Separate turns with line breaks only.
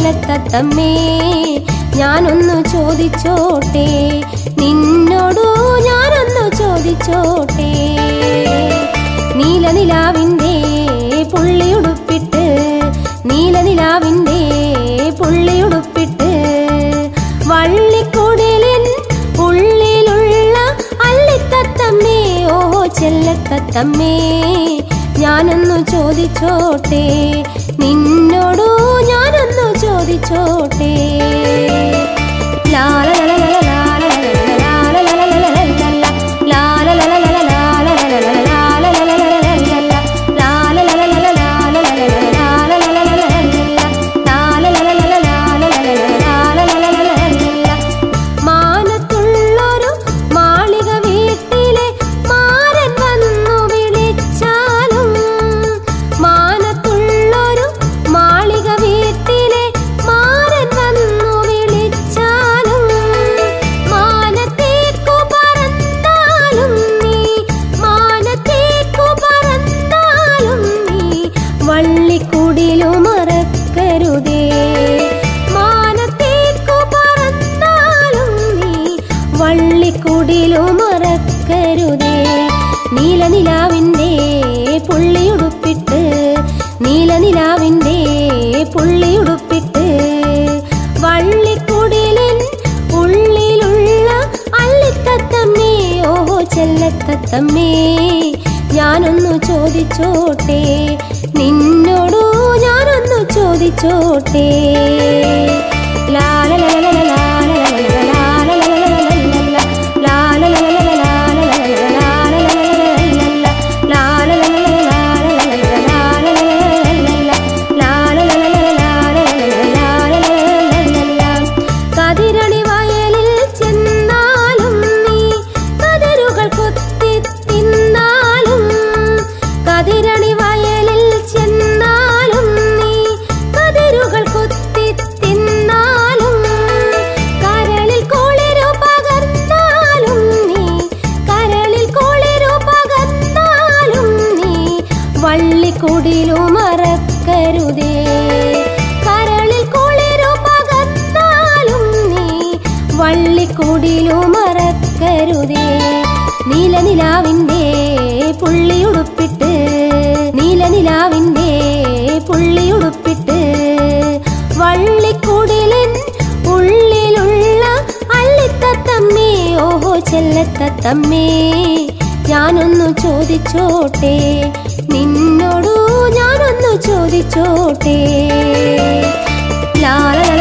ചെല്ലത്തത്തമ്മേ ഞാനൊന്നു ചോദിച്ചോട്ടെ നിന്നോടു ഞാനൊന്നു ചോദിച്ചോട്ടെ നീലനിലാവിൻ്റെ പുള്ളിയുടുപ്പിട്ട് നീലനിലാവിൻ്റെ പുള്ളിയുടുപ്പിട്ട് വള്ളിക്കുടലിൻ ഉള്ളിലുള്ള അള്ളിത്തത്തമ്മേ ഓ ചെല്ലത്തത്തമ്മേ ഞാനൊന്നു ചോദിച്ചോട്ടെ നിന്നോടു ഞാനൊന്നു ചോദിച്ചോട്ടെ മാനത്തുള്ളൊരു മാളിക വീട്ടിലെ മാരൻ വന്നു വിളിച്ചാലും മാനത്തുള്ളൊരു മാളിക വീട്ടിലെ മാരൻ വന്നു വിളിച്ചാലും മാനത്തേക്കു പറന്നാലും നീ മാനത്തേക്കു പറന്നാലും നീ വള്ളിക്കുടിലു മറക്കരുതേ മാനത്തേക്കു പറന്നാലും നീ വള്ളിക്കുടിലു മറക്കരുതേ നീലനിലാവിൻ്റെ പുള്ളിയുടുപ്പിട്ട് നീലനിലാവിൻ്റെ പുള്ളിയുടുപ്പിട്ട് വള്ളിക്കുടിലിൻ ഉള്ളിലുള്ള അള്ളിത്തത്തമ്മേ ഓഹോ ചെല്ലത്തത്തമ്മേ ഞാനൊന്നു ചോദിച്ചോട്ടെ നിന്നോടു ഞാനൊന്നു ചോദിച്ചോട്ടെ കതിരണി വയലിൽ ചെന്നാലും നീ കതിരുകൾ കൊത്തി തിന്നാലും കതിരണി വയലിൽ ചെന്നാലും നീ കതിരുകൾ കൊത്തി തിന്നാലും കരളിൽ കുളിരു പകർന്നാലും നീ കരളിൽ കുളിരു പകർന്നാലും നീ വള്ളിക്കുടിലു മറക്കരുതേ കരളിൽ കുളിരു പകർന്നാലും നീ വള്ളിക്കുടിലു മറക്കരുതേ നീലനിലാവിൻ്റെ പുള്ളിയുടുപ്പിട്ട് നീലനിലാവിൻ്റെ പുള്ളിയുടുപ്പിട്ട് വള്ളിക്കുടിലിൻ ഉള്ളിലുള്ള അള്ളിത്തത്തമ്മേ ഓഹോ ചെല്ലത്തത്തമ്മേ ഞാനൊന്നു ചോദിച്ചോട്ടെ നിന്നോടു ഞാനൊന്നു ചോദിച്ചോട്ടെ ലാല